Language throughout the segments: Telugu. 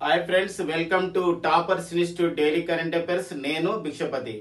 hi friends welcome to toppers institute daily current affairs నేను భిక్షపతి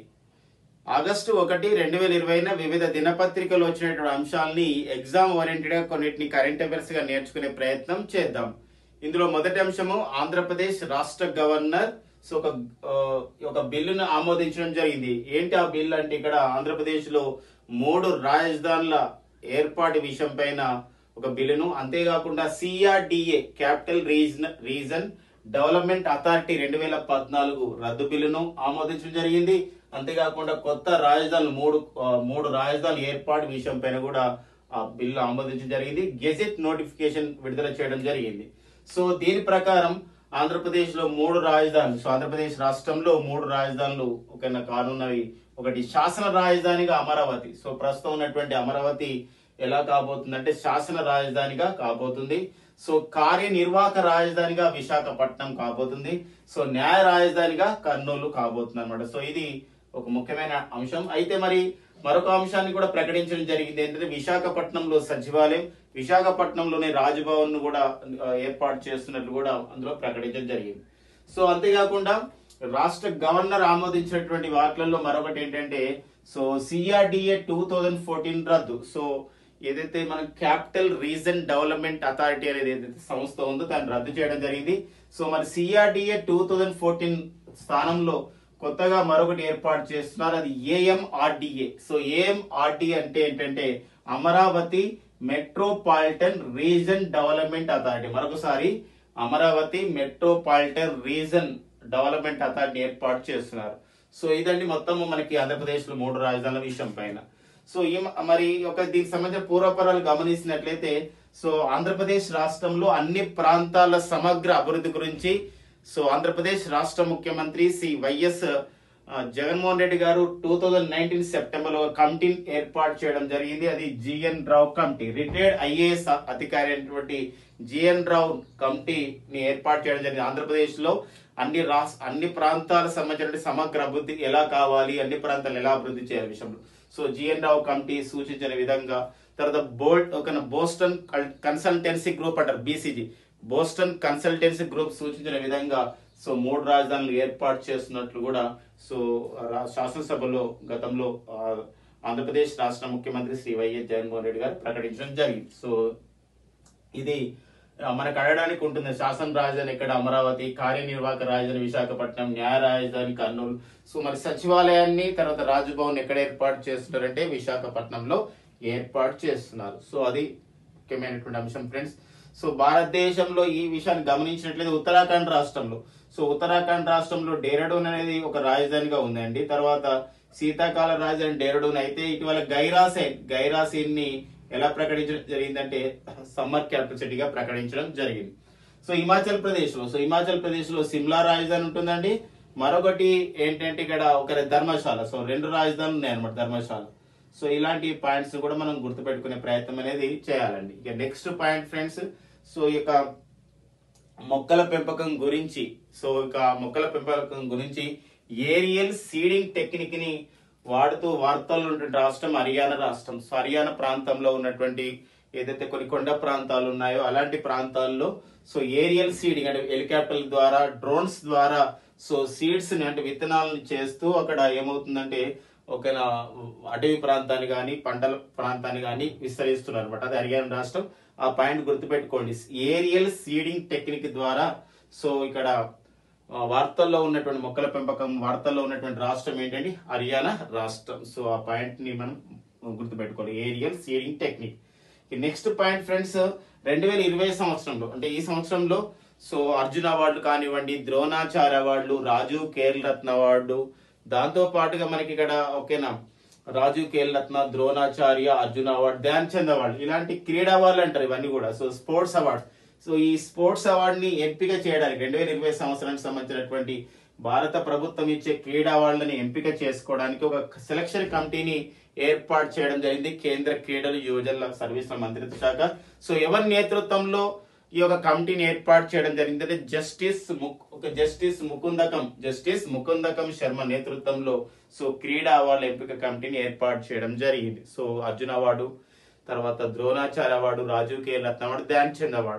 ఆగస్టు ఒకటి రెండు వేల ఇరవైన వివిధ దినపత్రికలు వచ్చినటువంటి అంశాలని ఎగ్జామ్ ఓరియంటెడ్ గా కొన్నిటిని కరెంట్ అఫైర్స్ గా నేర్చుకునే ప్రయత్నం చేద్దాం ఇందులో మొదటి అంశము ఆంధ్రప్రదేశ్ రాష్ట్ర గవర్నర్ సో ఒక ఆ, ఒక బిల్లును ఆమోదించడం జరిగింది ఏంటి ఆ బిల్లు అంటే ఇక్కడ ఆంధ్రప్రదేశ్ లో మూడు రాజధానుల ఏర్పాటు విషయం పైన ఒక బిల్లును అంతేకాకుండా CRDA capital region region development authority రెండు వేల పద్నాలుగు రద్దు బిల్లును ఆమోదించడం జరిగింది అంతేకాకుండా కొత్త రాజధానులు మూడు ఆ, మూడు రాజధానుల ఏర్పాటు విషయం పైన కూడా ఆ బిల్లు ఆమోదించడం జరిగింది గెజెట్ నోటిఫికేషన్ విడుదల చేయడం జరిగింది సో దీని ప్రకారం ఆంధ్రప్రదేశ్ లో మూడు రాజధానులు సో ఆంధ్రప్రదేశ్ రాష్ట్రంలో మూడు రాజధానులు ఒక కానున్నవి ఒకటి శాసన రాజధానిగా అమరావతి సో ప్రస్తుతం ఉన్నటువంటి అమరావతి ఎలా కాబోతుందంటే శాసన రాజధానిగా కాబోతుంది సో కార్యనిర్వాహక రాజధానిగా విశాఖపట్నం కాబోతుంది సో న్యాయ రాజధానిగా కర్నూలు కాబోతుంది అనమాట సో ఇది ఒక ముఖ్యమైన అంశం అయితే మరి మరొక అంశాన్ని కూడా ప్రకటించడం జరిగింది ఏంటంటే విశాఖపట్నంలో సచివాలయం విశాఖపట్నంలోనే రాజ్భవన్ ను కూడా ఆ, ఏర్పాటు చేస్తున్నట్లు కూడా అందులో ప్రకటించడం జరిగింది సో అంతేకాకుండా రాష్ట్ర గవర్నర్ ఆమోదించినటువంటి వాటిలలో మరొకటి ఏంటంటే so CRDA two thousand fourteen రద్దు సో ఏదైతే మన క్యాపిటల్ రీజన్ డెవలప్మెంట్ అథారిటీ అనేది ఏదైతే సంస్థ ఉందో దాన్ని రద్దు చేయడం జరిగింది సో మరి సిఆర్డిఏ టూ థౌజండ్ ఫోర్టీన్ స్థానంలో కొత్తగా మరొకటి ఏర్పాటు చేస్తున్నారు అది ఏఎంఆర్డిఏ సో ఏఎంఆర్డిఏ అంటే ఏంటంటే Amaravati metropolitan region development authority మరొకసారి Amaravati metropolitan region development authority ఏర్పాటు చేస్తున్నారు సో ఇదండి మొత్తం మనకి ఆంధ్రప్రదేశ్ లో మూడు రాజధానుల విషయం పైన సో ఈ మ- మరి ఒక దీనికి సంబంధించిన పూర్వపరాలు గమనించినట్లయితే సో ఆంధ్రప్రదేశ్ రాష్ట్రంలో అన్ని ప్రాంతాల సమగ్ర అభివృద్ధి గురించి సో ఆంధ్రప్రదేశ్ రాష్ట్ర ముఖ్యమంత్రి శ్రీ వైఎస్ ఆ, జగన్మోహన్ రెడ్డి గారు టూ థౌజండ్ నైన్టీన్ సెప్టెంబర్ లో కమిటీని ఏర్పాటు చేయడం జరిగింది అది GN Rao committee retired IAS అధికారి అయినటువంటి జిఎన్ రావు కమిటీని ఏర్పాటు చేయడం జరిగింది ఆంధ్రప్రదేశ్ లో అన్ని రాష్ట్ర అన్ని ప్రాంతాలకు సంబంధించిన సమగ్ర అభివృద్ధి ఎలా కావాలి అన్ని ప్రాంతాలు ఎలా అభివృద్ధి చేయాలి విషయంలో సో జిఎన్ రావు కమిటీ సూచించిన విధంగా తర్వాత బోల్ట్ ఒక బోస్టన్ కన్సల్టెన్సీ గ్రూప్ అంటారు బీసీజీ బోస్టన్ కన్సల్టెన్సీ గ్రూప్ సూచించిన విధంగా సో మూడు రాజధానులు ఏర్పాటు చేస్తున్నట్లు కూడా సో రా- శాసనసభలో గతంలో ఆ, ఆంధ్రప్రదేశ్ రాష్ట్ర ముఖ్యమంత్రి శ్రీ వైఎస్ జగన్మోహన్ రెడ్డి గారు ప్రకటించడం జరిగింది సో ఇది ఆ, మనకు అడగడానికి ఉంటుంది శాసన రాజధాని ఎక్కడ అమరావతి కార్యనిర్వాహక రాజధాని విశాఖపట్నం న్యాయ రాజధాని కర్నూలు సో మరి సచివాలయాన్ని తర్వాత రాజభవన్ ఎక్కడ ఏర్పాటు చేస్తున్నారంటే విశాఖపట్నంలో ఏర్పాటు చేస్తున్నారు సో అది ముఖ్యమైనటువంటి అంశం ఫ్రెండ్స్ సో భారతదేశంలో ఈ విషయాన్ని గమనించినట్లయితే ఉత్తరాఖండ్ రాష్ట్రంలో సో ఉత్తరాఖండ్ రాష్ట్రంలో డేరాడూన్ అనేది ఒక రాజధానిగా ఉందండి తర్వాత శీతాకాల రాజధాని డేరాడూన్ అయితే ఇటీవల గైరాసేన్ గైరాసేన్ ని ఎలా ప్రకటించడం జరిగిందంటే సమ్మర్ క్యాపిటల్ సిటీగా ప్రకటించడం జరిగింది సో హిమాచల్ ప్రదేశ్ లో సో హిమాచల్ ప్రదేశ్ లో సిమ్లా రాజధాని ఉంటుందండి మరొకటి ఏంటంటే ఇక్కడ ఒక ధర్మశాల సో రెండు రాజధానులు ఉన్నాయన్నమాట ధర్మశాల సో ఇలాంటి పాయింట్స్ కూడా మనం గుర్తుపెట్టుకునే ప్రయత్నం అనేది చేయాలండి ఇక నెక్స్ట్ పాయింట్ ఫ్రెండ్స్ సో ఈ యొక్క మొక్కల పెంపకం గురించి సో ఇక మొక్కల పెంపకం గురించి ఏరియల్ సీడింగ్ టెక్నిక్ ని వాడుతూ వార్తల్లో ఉన్నటువంటి రాష్ట్రం హర్యానా రాష్ట్రం సో హర్యానా ప్రాంతంలో ఉన్నటువంటి ఏదైతే కొన్ని కొండ ప్రాంతాలు ఉన్నాయో అలాంటి ప్రాంతాల్లో సో ఏరియల్ సీడింగ్ అంటే హెలికాప్టర్ల ద్వారా డ్రోన్స్ ద్వారా సో సీడ్స్ ని అంటే విత్తనాలను చేస్తూ అక్కడ ఏమవుతుందంటే ఒక అటవీ ప్రాంతాన్ని కానీ పంటల ప్రాంతాన్ని కానీ విస్తరిస్తున్నారు అనమాట అది హర్యానా రాష్ట్రం ఆ పాయింట్ గుర్తుపెట్టుకోండి ఏరియల్ సీడింగ్ టెక్నిక్ ద్వారా సో ఇక్కడ ఆ, వార్తల్లో ఉన్నటువంటి మొక్కల పెంపకం వార్తల్లో ఉన్నటువంటి రాష్ట్రం ఏంటంటే హర్యానా రాష్ట్రం సో ఆ పాయింట్ ని మనం గుర్తుపెట్టుకోవాలి aerial seeding technique next point friends రెండు వేల ఇరవై సంవత్సరంలో అంటే ఈ సంవత్సరంలో సో అర్జున్ అవార్డులు కానివ్వండి ద్రోణాచార్య అవార్డులు రాజీవ్ కేల్ రత్న అవార్డు దాంతో పాటుగా మనకి ఇక్కడ ఓకేనా రాజీవ్ కేల్ రత్న ద్రోణాచార్య అర్జున్ అవార్డు ధ్యాన్ చంద్ అవార్డు ఇలాంటి క్రీడా అవార్డులు అంటారు ఇవన్నీ కూడా సో స్పోర్ట్స్ అవార్డ్స్ సో ఈ స్పోర్ట్స్ అవార్డు ని ఎంపిక చేయడానికి రెండు వేల ఇరవై సంవత్సరానికి సంబంధించినటువంటి భారత ప్రభుత్వం ఇచ్చే క్రీడా అవార్డులను ఎంపిక చేసుకోవడానికి ఒక సెలక్షన్ కమిటీని ఏర్పాటు చేయడం జరిగింది కేంద్ర క్రీడలు యువజనుల సర్వీసుల మంత్రిత్వ శాఖ సో ఎవరి నేతృత్వంలో ఈ యొక్క కమిటీని ఏర్పాటు చేయడం జరిగింది అంటే జస్టిస్ ముక్- ఒక జస్టిస్ ముకుందకం జస్టిస్ ముకుందకం శర్మ నేతృత్వంలో సో క్రీడా అవార్డుల ఎంపిక కమిటీని ఏర్పాటు చేయడం జరిగింది సో అర్జున్ అవార్డు తర్వాత Dronacharya award Rajiv Khel Ratna award Dhyan Chand award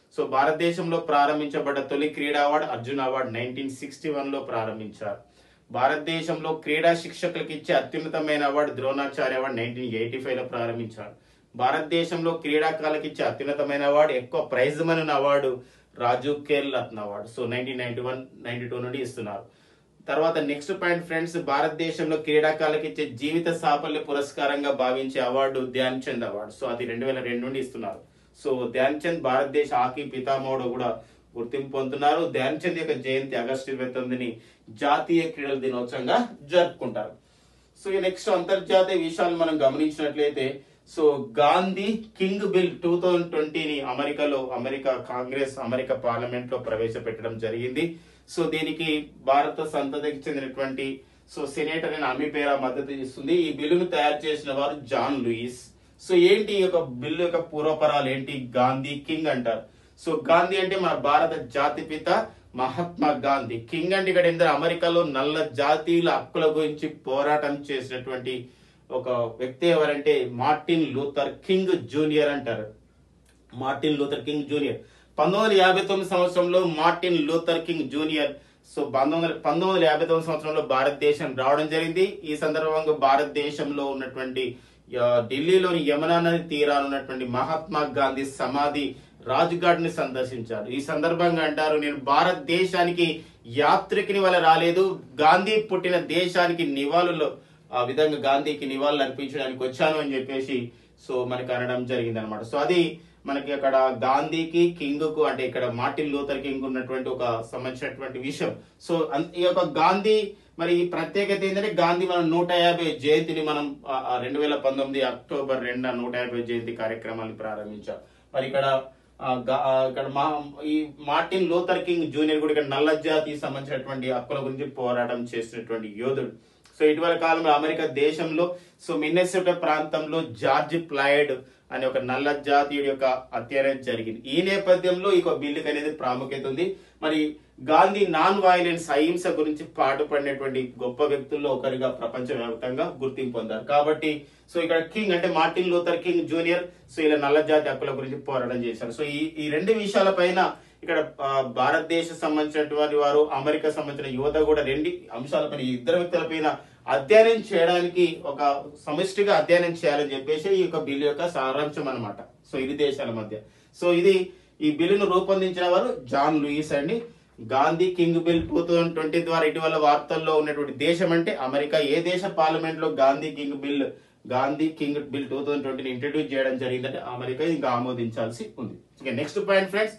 so భారతదేశంలో ప్రారంభించబడ్డ తొలి క్రీడా అవార్డు Arjun award nineteen sixty one లో ప్రారంభించారు భారతదేశంలో క్రీడా శిక్షకులకు ఇచ్చే అత్యున్నతమైన అవార్డు Dronacharya award nineteen eighty five లో ప్రారంభించారు భారతదేశంలో క్రీడాకారులకు ఇచ్చే అత్యున్నతమైన అవార్డు ఎక్కువ prize money award Rajiv Khel Ratna award so nineteen ninety one ninety two నుండి ఇస్తున్నారు తర్వాత నెక్స్ట్ పాయింట్ ఫ్రెండ్స్ భారతదేశంలో క్రీడాకారులకు ఇచ్చే జీవిత సాఫల్య పురస్కారంగా భావించే award Dhyan Chand award so అది రెండు వేల రెండు నుండి ఇస్తున్నారు సో ధ్యాన్ చంద్ భారతదేశ హాకీ పితామహుడు కూడా గుర్తింపు పొందుతున్నారు ధ్యాన్ చంద్ యొక్క జయంతి ఆగస్టు ఇరవై తొమ్మిదిని జాతీయ క్రీడల దినోత్సవంగా జరుపుకుంటారు సో ఈ నెక్స్ట్ అంతర్జాతీయ విషయాలు మనం గమనించినట్లయితే so Gandhi King bill two thousand ట్వంటీని అమెరికాలో అమెరికా కాంగ్రెస్ అమెరికా పార్లమెంట్ లో ప్రవేశపెట్టడం జరిగింది సో దీనికి భారత సంతతికి చెందినటువంటి సో సెనేటర్ అయిన అమీపేరా మద్దతు ఇస్తుంది ఈ బిల్లును తయారు చేసిన వారు జాన్ లూయిస్ సో ఏంటి ఈ యొక్క బిల్లు యొక్క పూర్వపరాలు ఏంటి గాంధీ కింగ్ అంటారు సో గాంధీ అంటే మన భారత జాతిపిత మహాత్మా గాంధీ కింగ్ అంటే ఇక్కడ ఏంటంటే అమెరికాలో నల్ల జాతీయుల హక్కుల గురించి పోరాటం చేసినటువంటి ఒక వ్యక్తి ఎవరంటే మార్టిన్ లూథర్ కింగ్ జూనియర్ అంటారు మార్టిన్ లూథర్ కింగ్ జూనియర్ పంతొమ్మిది వందల యాభై తొమ్మిది సంవత్సరంలో Martin Luther King Junior so పంతొమ్మిది వందల పంతొమ్మిది వందల యాభై తొమ్మిది సంవత్సరంలో భారతదేశం రావడం జరిగింది ఈ సందర్భంగా భారతదేశంలో ఉన్నటువంటి ఆ, ఢిల్లీలోని యమునా నది తీరాన ఉన్నటువంటి మహాత్మా గాంధీ సమాధి రాజ్ఘాట్ ని సందర్శించారు ఈ సందర్భంగా అంటారు నేను భారతదేశానికి యాత్రికుని వల్ల రాలేదు గాంధీ పుట్టిన దేశానికి నివాళులు ఆ విధంగా గాంధీకి నివాళులు అర్పించడానికి వచ్చాను అని చెప్పేసి సో మనకి అనడం జరిగింది అనమాట సో అది మనకి అక్కడ గాంధీకి కింగ్ కు అంటే ఇక్కడ మార్టిన్ లూథర్ కింగ్ ఉన్నటువంటి ఒక సంబంధించినటువంటి విషయం సో అన్- ఈ యొక్క గాంధీ మరి ఈ ప్రత్యేకత ఏంటంటే గాంధీ మనం నూట యాభై జయంతిని మనం రెండు వేల పంతొమ్మిది అక్టోబర్ రెండు నూట యాభై జయంతి కార్యక్రమాన్ని ప్రారంభించాం మరి ఇక్కడ ఆ, గా- ఆ, ఇక్కడ మా ఈ మార్టిన్ లూథర్ కింగ్ జూనియర్ కూడా ఇక్కడ నల్ల జాతికి సంబంధించినటువంటి హక్కుల గురించి పోరాటం చేసినటువంటి యోధుడు సో ఇటీవల కాలంలో అమెరికా దేశంలో సో మిన్నెసోటా ప్రాంతంలో జార్జ్ ప్లాయిడ్ అనే ఒక నల్ల జాతీయుడి యొక్క హత్యారం జరిగింది ఈ నేపథ్యంలో ఈ బిల్లుకి అనేది ప్రాముఖ్యత ఉంది మరి గాంధీ నాన్ వైలెన్స్ అహింస గురించి పాటుపడినటువంటి గొప్ప వ్యక్తుల్లో ఒకరిగా ప్రపంచవ్యాప్తంగా గుర్తింపు పొందారు కాబట్టి సో ఇక్కడ కింగ్ అంటే Martin Luther King Junior so ఇలా నల్ల జాతి హక్కుల గురించి పోరాటం చేశారు సో ఈ ఈ రెండు విషయాల పైన ఇక్కడ ఆ, భారతదేశ సంబంధించినటువంటి వారు అమెరికా సంబంధించిన యువత కూడా రెండు అంశాలపైన ఈ ఇద్దరు వ్యక్తులపైన అధ్యయనం చేయడానికి ఒక సమిష్టిగా అధ్యయనం చేయాలని చెప్పేసి ఈ యొక్క బిల్లు యొక్క సారాంశం అన్నమాట సో ఇది దేశాల మధ్య సో ఇది ఈ బిల్లును రూపొందించిన వారు జాన్ లూయిస్ అండి Gandhi King bill two thousand twenty ద్వారా ఇటీవల వార్తల్లో ఉన్నటువంటి దేశం అంటే అమెరికా ఏ దేశ పార్లమెంట్ లో Gandhi King Bill Gandhi King bill two thousand ట్వంటీని ఇంట్రడ్యూస్ చేయడం జరిగిందంటే అమెరికా ఇంకా ఆమోదించాల్సి ఉంది ఓకే నెక్స్ట్ పాయింట్ ఫ్రెండ్స్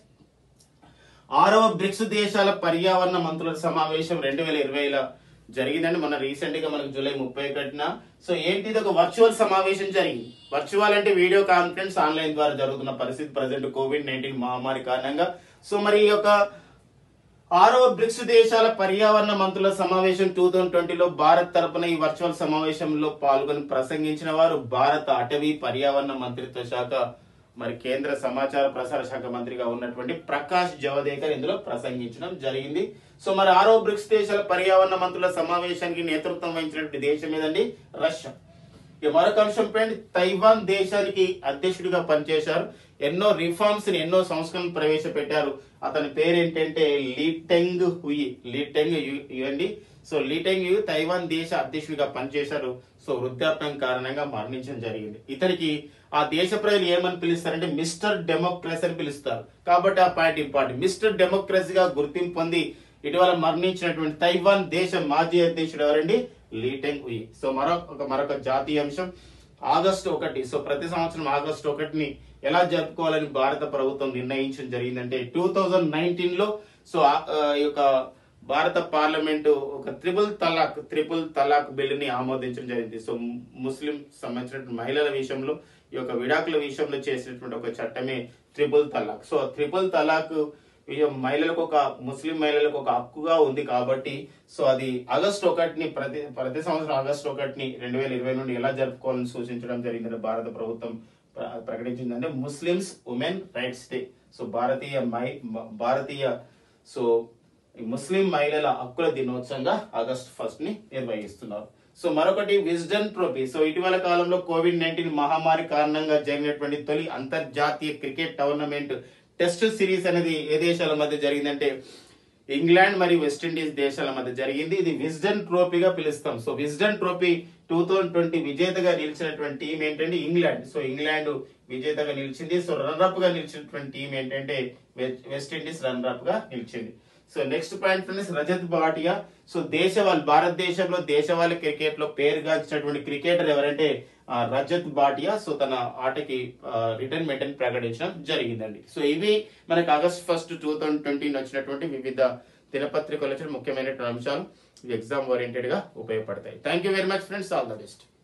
ఆరవ బ్రిక్స్ దేశాల పర్యావరణ మంత్రుల సమావేశం రెండు వేల ఇరవైలో జరిగిందండి మన రీసెంట్ గా మనకు జూలై ముప్పై ఒకటిన సో ఏంటి ఇది ఒక వర్చువల్ సమావేశం జరిగింది వర్చువల్ అంటే వీడియో కాన్ఫరెన్స్ ఆన్లైన్ ద్వారా జరుగుతున్న పరిస్థితి ప్రజెంట్ కోవిడ్ నైన్టీన్ మహమ్మారి కారణంగా సో మరి ఈ యొక్క ఆరవ బ్రిక్స్ దేశాల పర్యావరణ మంత్రుల సమావేశం టూ థౌజండ్ ట్వంటీలో భారత్ తరపున ఈ వర్చువల్ సమావేశంలో పాల్గొని ప్రసంగించిన వారు భారత అటవీ పర్యావరణ మంత్రిత్వ శాఖ మరి కేంద్ర సమాచార ప్రసార శాఖ మంత్రిగా ఉన్నటువంటి ప్రకాష్ జవదేకర్ ఇందులో ప్రసంగించడం జరిగింది సో మరి ఆరో బ్రిక్స్ దేశాల పర్యావరణ మంత్రుల సమావేశానికి నేతృత్వం వహించినటువంటి దేశం ఏదండి రష్యా ఇక మరొక అంశం పైన తైవాన్ దేశానికి అధ్యక్షుడిగా పనిచేశారు ఎన్నో రిఫార్మ్స్ ని ఎన్నో సంస్కరణలు ప్రవేశపెట్టారు అతని పేరు ఏంటంటే లీటెంగ్ హుయి లీటెంగ్ యు అండి సో లీటెంగ్ యు తైవాన్ దేశ అధ్యక్షుడిగా పనిచేశారు సో వృద్ధాప్యం కారణంగా మరణించడం జరిగింది ఇతనికి ఆ దేశ ప్రజలు ఏమని పిలుస్తారంటే మిస్టర్ డెమోక్రసీ అని పిలుస్తారు కాబట్టి ఆ పాయింట్ ఇంపార్టెంట్ మిస్టర్ డెమోక్రసీగా గుర్తింపు పొంది ఇటీవల మరణించినటువంటి తైవాన్ దేశ మాజీ అధ్యక్షుడు ఎవరండి లీటెంగ్ ఉయి సో మరొక మరొక జాతీయ అంశం ఆగస్టు ఒకటి సో ప్రతి సంవత్సరం ఆగస్టు ఒకటిని ఎలా జరుపుకోవాలని భారత ప్రభుత్వం నిర్ణయించడం జరిగిందంటే టూ థౌజండ్ నైన్టీన్ లో సో ఆ- ఆ ఈ యొక్క భారత పార్లమెంటు ఒక త్రిపుల్ తలాక్ త్రిపుల్ తలాక్ బిల్లుని ఆమోదించడం జరిగింది సో ముస్లిం సంబంధించిన మహిళల విషయంలో ఈ యొక్క విడాకుల విషయంలో చేసినటువంటి ఒక చట్టమే triple talaq so triple talaq విషయం మహిళలకు ఒక ముస్లిం మహిళలకు ఒక హక్కుగా ఉంది కాబట్టి సో అది ఆగస్ట్ ఒకటిని ప్రతి ప్రతి సంవత్సరం ఆగస్ట్ ఒకటిని రెండు వేల ఇరవై నుండి ఎలా జరుపుకోవాలని సూచించడం జరిగిందని భారత ప్రభుత్వం ప్ర- ప్రకటించిందంటే Muslims women rights day so భారతీయ మై భారతీయ సో ఈ ముస్లిం మహిళల హక్కుల దినోత్సవంగా ఆగస్ట్ ఫస్ట్ ని నిర్వహిస్తున్నారు సో మరొకటి విజ్డన్ ట్రోఫీ సో ఇటీవల కాలంలో కోవిడ్ నైన్టీన్ మహమ్మారి కారణంగా జరిగినటువంటి తొలి అంతర్జాతీయ క్రికెట్ టోర్నమెంట్ టెస్ట్ సిరీస్ అనేది ఏ దేశాల మధ్య జరిగిందంటే ఇంగ్లాండ్ మరియు వెస్టిండీస్ దేశాల మధ్య జరిగింది ఇది విజ్డన్ ట్రోఫీగా పిలుస్తాం so Wisden trophy two thousand twenty విజేతగా నిలిచినటువంటి టీం ఏంటంటే ఇంగ్లాండ్ సో ఇంగ్లాండ్ విజేతగా నిలిచింది సో రన్నర్ గా నిలిచినటువంటి టీం ఏంటంటే వెస్ట్- వెస్టిండీస్ రన్నర్ గా నిలిచింది so next point friends Rajat Bhatia so దేశవాళ్ భారతదేశంలో దేశవాళీ క్రికెట్ లో పేరుగాంచినటువంటి క్రికెటర్ ఎవరంటే ఆ, రజత్ భాటియా సో తన ఆటకి రిటైర్మెంట్ అని ప్రకటించడం జరిగిందండి సో ఇవి మనకి August first two thousand twenty వచ్చినటువంటి వివిధ దినపత్రికలు వచ్చిన ముఖ్యమైనటువంటి అంశాలు ఇవి ఎగ్జామ్ ఓరియంటెడ్ గా ఉపయోగపడతాయి thank you very much friends all the best